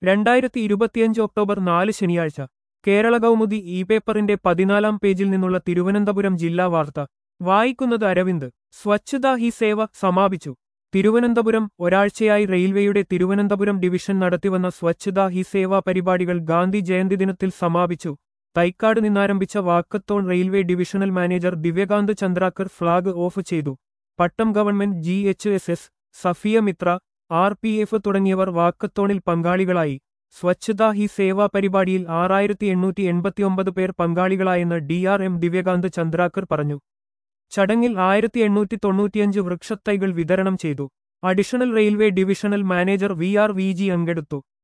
രണ്ടായിരത്തി ഇരുപത്തിയഞ്ച് ഒക്ടോബർ നാല് ശനിയാഴ്ച കേരള കൗമുദി ഇ പേപ്പറിന്റെ പതിനാലാം പേജിൽ നിന്നുള്ള തിരുവനന്തപുരം ജില്ലാ വാർത്ത വായിക്കുന്നത് അരവിന്ദ് സ്വച്ഛതാ ഹി സേവ സമാപിച്ചു തിരുവനന്തപുരം ഒരാഴ്ചയായി റെയിൽവേയുടെ തിരുവനന്തപുരം ഡിവിഷൻ നടത്തിവന്ന സ്വച്ഛതാ ഹി സേവ പരിപാടികൾ ഗാന്ധി ജയന്തി ദിനത്തിൽ സമാപിച്ചു തൈക്കാട് നിന്നാരംഭിച്ച walkathon railway divisional manager Divyakant Chandrakar flag off ചെയ്തു Pattom government G H S S Safiya Mitra R P F തുടങ്ങിയവർ വാക്കത്തോണിൽ പങ്കാളികളായി സ്വച്ഛതാ ഹി സേവാ പരിപാടിയിൽ ആറായിരത്തി എണ്ണൂറ്റി എൺപത്തിയൊമ്പത് പേർ പങ്കാളികളായെന്ന് D R M Divyakant Chandrakar പറഞ്ഞു ചടങ്ങിൽ ആയിരത്തി എണ്ണൂറ്റി തൊണ്ണൂറ്റിയഞ്ച് വൃക്ഷത്തൈകൾ വിതരണം ചെയ്തു additional railway divisional manager V R V G പങ്കെടുത്തു